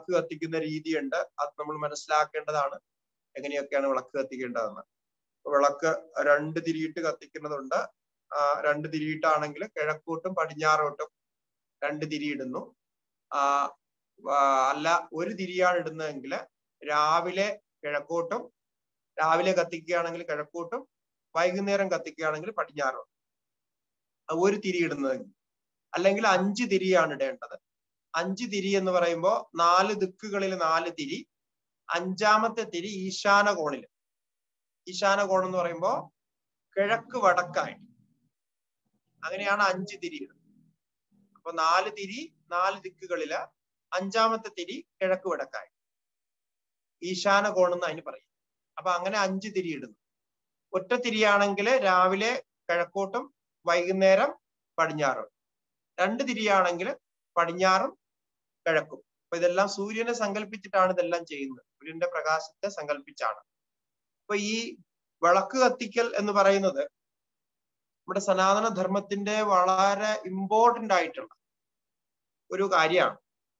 വിളക്ക് കത്തിക്കുന്ന രീതിയുണ്ട് അത് നമ്മൾ മനസ്സിലാക്കേണ്ടതാണ് എങ്ങനെയൊക്കെയാണ് വിളക്ക് കത്തിക്കേണ്ടതെന്ന് വിളക്ക് രണ്ട് തിരിയിട്ട് കത്തിക്കുന്നതുണ്ട് ആ രണ്ട് തിരിയിട്ടാണെങ്കിൽ കിഴക്കോട്ടും പടിഞ്ഞാറോട്ടും രണ്ട് തിരിയിടുന്നു ആ അല്ല ഒരു തിരിയാണ് ഇടുന്നതെങ്കിൽ രാവിലെ കിഴക്കോട്ടും രാവിലെ കത്തിക്കുകയാണെങ്കിൽ കിഴക്കോട്ടും വൈകുന്നേരം കത്തിക്കുകയാണെങ്കിൽ പടിഞ്ഞാറോട്ടും ഒരു തിരി ഇടുന്നതെങ്കിൽ അല്ലെങ്കിൽ അഞ്ച് തിരിയാണ് ഇടേണ്ടത് അഞ്ച് തിരി എന്ന് പറയുമ്പോൾ നാല് ദിക്കുകളിൽ നാല് തിരി അഞ്ചാമത്തെ തിരി ഈശാന കോണിൽ ഈശാന കോൺ എന്ന് പറയുമ്പോൾ കിഴക്ക് വടക്കായിട്ട് അങ്ങനെയാണ് അഞ്ച് തിരി അപ്പൊ നാല് തിരി നാല് ദിക്കുകളില് അഞ്ചാമത്തെ തിരി കിഴക്ക് വടക്കായി ഈശാന കോണെന്ന് അതിന് പറയും അപ്പൊ അങ്ങനെ അഞ്ച് തിരി ഇടുന്നു ഒറ്റ തിരിയാണെങ്കിൽ രാവിലെ കിഴക്കോട്ടും വൈകുന്നേരം പടിഞ്ഞാറും രണ്ട് തിരിയാണെങ്കിൽ പടിഞ്ഞാറും കിഴക്കും അപ്പൊ ഇതെല്ലാം സൂര്യനെ സങ്കല്പിച്ചിട്ടാണ് ഇതെല്ലാം ചെയ്യുന്നത് സൂര്യന്റെ പ്രകാശത്തെ സങ്കല്പിച്ചാണ് അപ്പൊ ഈ വിളക്ക് കത്തിക്കൽ എന്ന് പറയുന്നത് നമ്മുടെ സനാതന ധർമ്മത്തിന്റെ വളരെ ഇമ്പോർട്ടന്റ് ആയിട്ടുള്ള ഒരു കാര്യമാണ്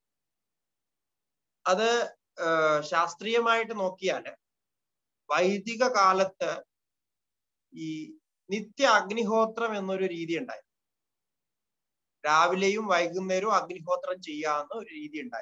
അത് ശാസ്ത്രീയമായിട്ട് നോക്കിയാല് വൈദിക കാലത്ത് ഈ നിത്യ അഗ്നിഹോത്രം എന്നൊരു രീതി ഉണ്ടായി രാവിലെയും വൈകുന്നേരവും അഗ്നിഹോത്രം ചെയ്യാവുന്ന ഒരു രീതി ഉണ്ടായി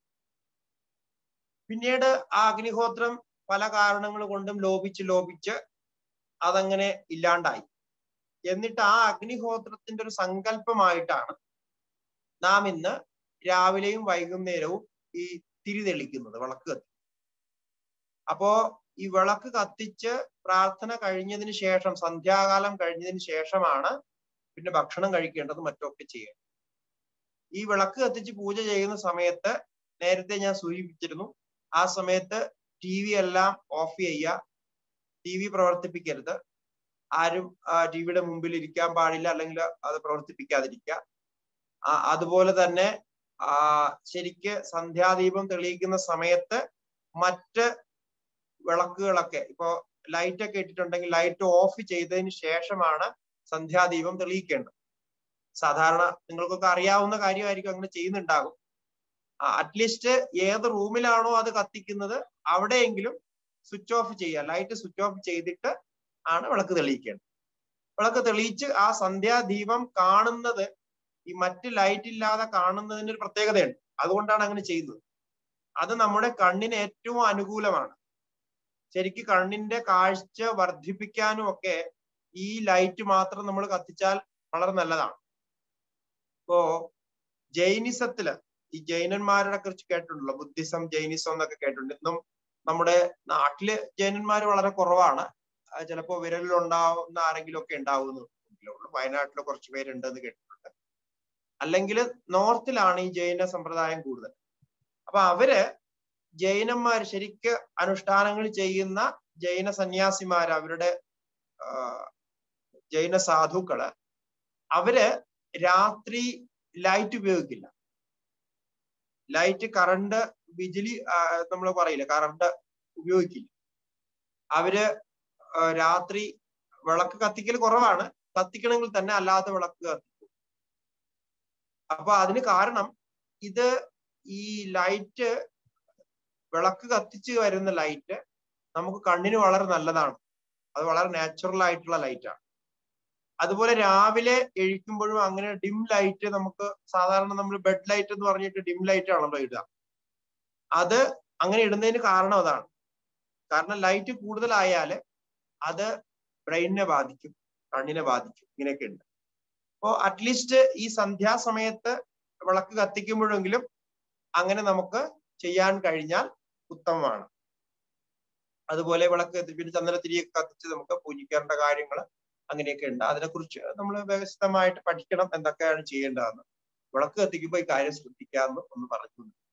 പിന്നീട് ആ അഗ്നിഹോത്രം പല കാരണങ്ങൾ കൊണ്ടും ലോപിച്ച് ലോപിച്ച് അതങ്ങനെ ഇല്ലാണ്ടായി എന്നിട്ട് ആ അഗ്നിഹോത്രത്തിന്റെ ഒരു സങ്കല്പമായിട്ടാണ് നാം ഇന്ന് രാവിലെയും വൈകുന്നേരവും ഈ തിരി തെളിക്കുന്നത് വിളക്ക് കത്തി അപ്പോ ഈ വിളക്ക് കത്തിച്ച് പ്രാർത്ഥന കഴിഞ്ഞതിന് ശേഷം സന്ധ്യാകാലം കഴിഞ്ഞതിന് ശേഷമാണ് പിന്നെ ഭക്ഷണം കഴിക്കേണ്ടത് മറ്റൊക്കെ ചെയ്യേണ്ടത് ഈ വിളക്ക് കത്തിച്ച് പൂജ ചെയ്യുന്ന സമയത്ത് നേരത്തെ ഞാൻ സൂചിപ്പിച്ചിരുന്നു ആ സമയത്ത് ടി വി എല്ലാം ഓഫ് ചെയ്യുക ടി വി പ്രവർത്തിപ്പിക്കരുത് ആരും ടി വിയുടെ മുമ്പിൽ ഇരിക്കാൻ പാടില്ല അല്ലെങ്കിൽ അത് പ്രവർത്തിപ്പിക്കാതിരിക്കുക അതുപോലെ തന്നെ ആ ശരിക്ക് സന്ധ്യാദീപം തെളിയിക്കുന്ന സമയത്ത് മറ്റ് വിളക്കുകളൊക്കെ ഇപ്പോ ലൈറ്റ് ഒക്കെ ഇട്ടിട്ടുണ്ടെങ്കിൽ ലൈറ്റ് ഓഫ് ചെയ്തതിന് ശേഷമാണ് സന്ധ്യാദീപം തെളിയിക്കേണ്ടത് സാധാരണ നിങ്ങൾക്കൊക്കെ അറിയാവുന്ന കാര്യമായിരിക്കും അങ്ങനെ ചെയ്യുന്നുണ്ടാകും അറ്റ്ലീസ്റ്റ് ഏത് റൂമിലാണോ അത് കത്തിക്കുന്നത് അവിടെയെങ്കിലും സ്വിച്ച് ഓഫ് ചെയ്യുക ലൈറ്റ് സ്വിച്ച് ഓഫ് ചെയ്തിട്ട് ആണ് വിളക്ക് തെളിയിക്കേണ്ടത് വിളക്ക് തെളിയിച്ച് ആ സന്ധ്യാദീപം കാണുന്നത് ഈ മറ്റ് ലൈറ്റ് ഇല്ലാതെ കാണുന്നതിന് ഒരു പ്രത്യേകതയുണ്ട് അതുകൊണ്ടാണ് അങ്ങനെ ചെയ്യുന്നത് അത് നമ്മുടെ കണ്ണിന് ഏറ്റവും അനുകൂലമാണ് ശരിക്ക് കണ്ണിന്റെ കാഴ്ച വർദ്ധിപ്പിക്കാനും ഒക്കെ ഈ ലൈറ്റ് മാത്രം നമ്മൾ കത്തിച്ചാൽ വളരെ നല്ലതാണ് ഇപ്പോ ജൈനിസത്തില് ഈ ജൈനന്മാരുടെ കുറിച്ച് കേട്ടിട്ടുണ്ടല്ലോ ബുദ്ധിസം ജൈനിസം എന്നൊക്കെ കേട്ടിട്ടുണ്ട് ഇന്നും നമ്മുടെ നാട്ടില് ജൈനന്മാർ വളരെ കുറവാണ് ചിലപ്പോ വിരലിലുണ്ടാവുന്ന ആരെങ്കിലും ഒക്കെ ഉണ്ടാവുന്നു വയനാട്ടിൽ കുറച്ച് പേരുണ്ടെന്ന് കേട്ടിട്ടുണ്ട് അല്ലെങ്കിൽ നോർത്തിലാണ് ഈ ജൈന സമ്പ്രദായം കൂടുതൽ അപ്പൊ അവര് ജൈനന്മാർ ശരിക്ക് അനുഷ്ഠാനങ്ങൾ ചെയ്യുന്ന ജൈന സന്യാസിമാർ അവരുടെ ജൈന സാധുക്കള് അവര് രാത്രി ലൈറ്റ് ഉപയോഗിക്കില്ല ലൈറ്റ് കറണ്ട് ബിജിലി നമ്മൾ പറയില്ല കറണ്ട് ഉപയോഗിക്കില്ല അവര് രാത്രി വിളക്ക് കത്തിക്കൽ കുറവാണ് കത്തിക്കണമെങ്കിൽ തന്നെ അല്ലാത്ത വിളക്ക് കത്തിക്കും അപ്പൊ അതിന് കാരണം ഇത് ഈ ലൈറ്റ് വിളക്ക് കത്തിച്ച് വരുന്ന ലൈറ്റ് നമുക്ക് കണ്ണിന് വളരെ നല്ലതാണ് അത് വളരെ നാച്ചുറൽ ആയിട്ടുള്ള ലൈറ്റാണ് അതുപോലെ രാവിലെ എഴിക്കുമ്പോഴും അങ്ങനെ ഡിം ലൈറ്റ് നമുക്ക് സാധാരണ നമ്മൾ ബെഡ് ലൈറ്റ് എന്ന് പറഞ്ഞിട്ട് ഡിം ലൈറ്റ് ആണല്ലോ ഇടുക അത് അങ്ങനെ ഇടുന്നതിന് കാരണം അതാണ് കാരണം ലൈറ്റ് കൂടുതലായാല് അത് ബ്രെയിനിനെ ബാധിക്കും കണ്ണിനെ ബാധിക്കും ഇങ്ങനെയൊക്കെ ഉണ്ട് അപ്പോ അറ്റ്ലീസ്റ്റ് ഈ സന്ധ്യാസമയത്ത് വിളക്ക് കത്തിക്കുമ്പോഴെങ്കിലും അങ്ങനെ നമുക്ക് ചെയ്യാൻ കഴിഞ്ഞാൽ ഉത്തമമാണ് അതുപോലെ വിളക്ക് പിന്നെ ചന്ദനത്തിരിയൊക്കെ കത്തിച്ച് നമുക്ക് പൂജിക്കേണ്ട കാര്യങ്ങൾ അങ്ങനെയൊക്കെ ഉണ്ട് അതിനെക്കുറിച്ച് നമ്മൾ വ്യവസ്ഥമായിട്ട് പഠിക്കണം എന്തൊക്കെയാണ് ചെയ്യേണ്ടതെന്ന് വിളക്ക് കത്തിക്കുമ്പോൾ ഈ കാര്യം ശ്രദ്ധിക്കാമെന്ന് ഒന്ന് പറഞ്ഞിട്ടുണ്ട്